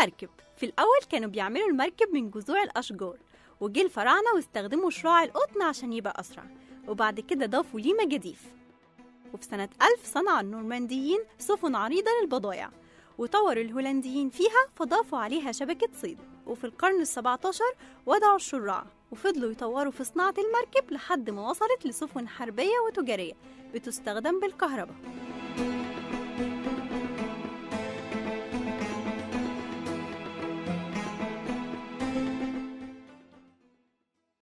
المركب في الأول كانوا بيعملوا المركب من جذوع الأشجار وجه الفراعنة واستخدموا شراع القطن عشان يبقى أسرع وبعد كده ضافوا ليه مجاديف وفي سنة ألف صنع النورمانديين سفن عريضة للبضايع وطور الهولنديين فيها فضافوا عليها شبكة صيد وفي القرن السبعة عشر وضعوا الشراع وفضلوا يطوروا في صناعة المركب لحد ما وصلت لسفن حربية وتجارية بتستخدم بالكهرباء